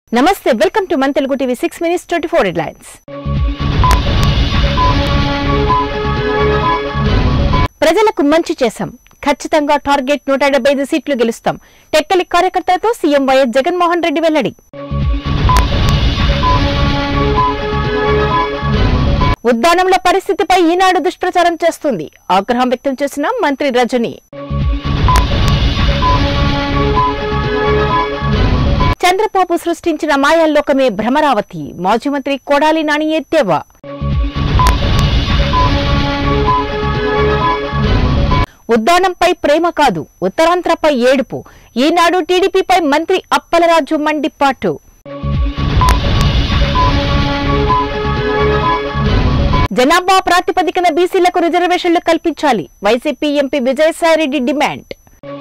నమస్తే welcome to మన Telugu TV six minutes twenty four headlines ప్రజలకు మంచి చేశాం ఖచ్చితంగా టార్గెట్ నూట డెబ్బై ఐదు సీట్లు గెలుస్తాం టెక్కలి కార్యకర్తలతో సీఎం వైఎస్ జగన్మోహన్ రెడ్డి వెల్లడి ఉద్దానంలో పరిస్థితిపై ఈనాడు దుష్ప్రచారం చేస్తుంది ఆగ్రహం వ్యక్తం చేసిన మంత్రి రజని చంద్రబాబు సృష్టించిన మాయాల్లోకమే భ్రమరావతి మాజీ మంత్రి కొడాలి నాని ఎత్తేవా ఉద్దానంపై ప్రేమ కాదు ఉత్తరాంధ్రపై ఏడుపు ఈనాడు టీడీపీపై మంత్రి అప్పలరాజు మండిపాటు జనాభా ప్రాతిపదికన బీసీలకు రిజర్వేషన్లు కల్పించాలి వైసీపీ ఎంపీ విజయసాయిరెడ్డి డిమాండ్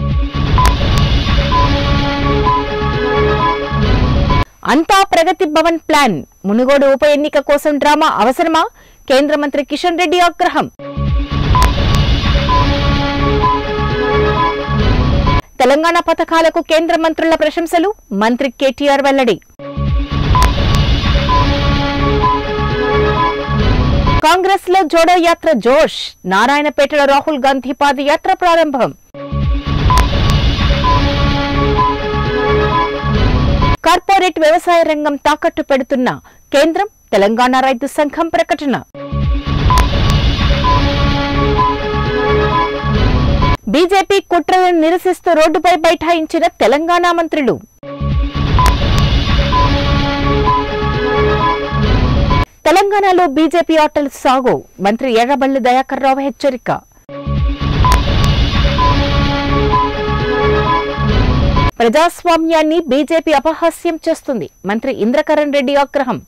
అంతా ప్రగతి భవన్ ప్లాన్ మునుగోడు ఉప ఎన్నిక కోసం డ్రామా అవసరమా కేంద్ర మంత్రి కిషన్ రెడ్డి ఆగ్రహం తెలంగాణ పథకాలకు కేంద్ర మంత్రుల ప్రశంసలు మంత్రి కేటీఆర్ వెల్లడి కాంగ్రెస్ లో జోడో యాత్ర జోష్ నారాయణపేటలో రాహుల్ గాంధీ పాదయాత్ర ప్రారంభం కార్పొరేట్ వ్యవసాయ రంగం తాకట్టు పెడుతున్న కేంద్రం తెలంగాణ రైతు సంఘం ప్రకటన బీజేపీ కుట్రలను నిరసిస్తూ రోడ్డుపై బైఠాయించిన తెలంగాణ మంత్రులు తెలంగాణలో బీజేపీ ఆటలు సాగు మంత్రి ఎర్రబల్లి దయాకర్ రావు హెచ్చరిక ప్రజాస్వామ్యాన్ని బీజేపీ అపహాస్యం చేస్తుంది మంత్రి ఇంద్రకరణ్ రెడ్డి ఆగ్రహం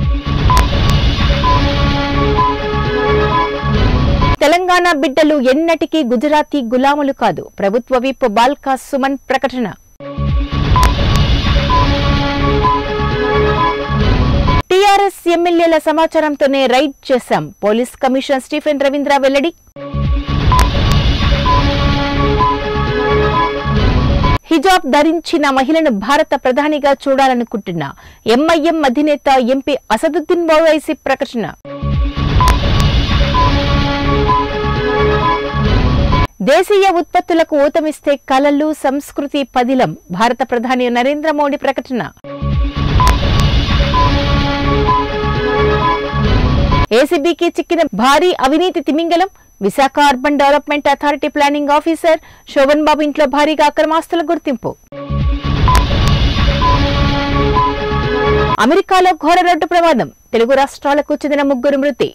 తెలంగాణ బిడ్డలు ఎన్నటికీ గుజరాతీ గులాములు కాదు ప్రభుత్వ విప్ బాల్కా సుమన్ ప్రకటన టీఆర్ఎస్ ఎమ్మెల్యేల సమాచారంతోనే రైడ్ చేశాం పోలీస్ కమిషనర్ స్టీఫెన్ రవీంద్ర వెల్లడి హిజాబ్ ధరించిన మహిళను భారత ప్రధానిగా చూడాలనుకుంటున్న ఎంఐఎం అధినేత ఎంపీ అసదుద్దీన్ ఓవైసీ ప్రకటన దేశీయ ఉత్పత్తులకు ఊతమిస్తే కళలు సంస్కృతి పదిలం భారత ప్రధాని నరేంద్ర మోడీ ప్రకటన ఏసీబీకి చిక్కిన భారీ అవినీతి తిమింగలం Visakha urban development authority planning officer Shobhan Babu ఇంట్లో భారీగా అక్రమాస్తుల గుర్తింపు అమెరికాలో ఘోర రోడ్డు ప్రమాదం తెలుగు రాష్ట్రాలకు చెందిన ముగ్గురు మృతి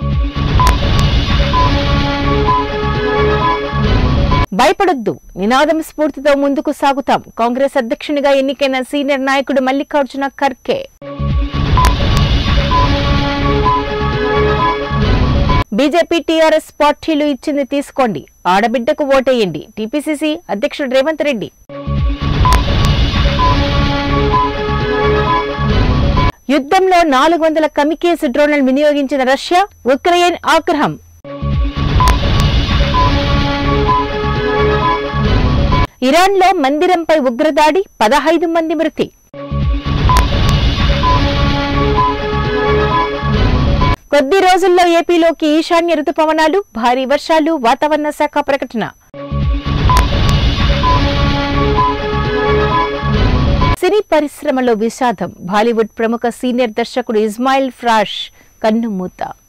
భయపడొద్దు నినాదం స్ఫూర్తితో ముందుకు సాగుతాం కాంగ్రెస్ అధ్యక్షునిగా ఎన్నికైన సీనియర్ నాయకుడు మల్లికార్జున ఖర్గే బీజేపీ టీఆర్ఎస్ పార్టీలు ఇచ్చింది తీసుకోండి ఆడబిడ్డకు ఓటేయండి టీపీసీసీ అధ్యక్షుడు రేవంత్ రెడ్డి యుద్ధంలో నాలుగు వందల కమికేస్ డ్రోన్లను వినియోగించిన రష్యా ఉక్రెయిన్ ఆగ్రహం ఇరాన్లో మందిరంపై ఉగ్రదాడి పదహైదు మంది మృతి కొద్ది రోజుల్లో ఏపీలోకి ఈశాన్య రుతుపవనాలు భారీ వర్షాలు వాతావరణ శాఖ ప్రకటన సినీ పరిశ్రమలో విషాదం బాలీవుడ్ ప్రముఖ సీనియర్ దర్శకుడు ఇస్మాయిల్ ఫ్రాష్ కన్నుమూత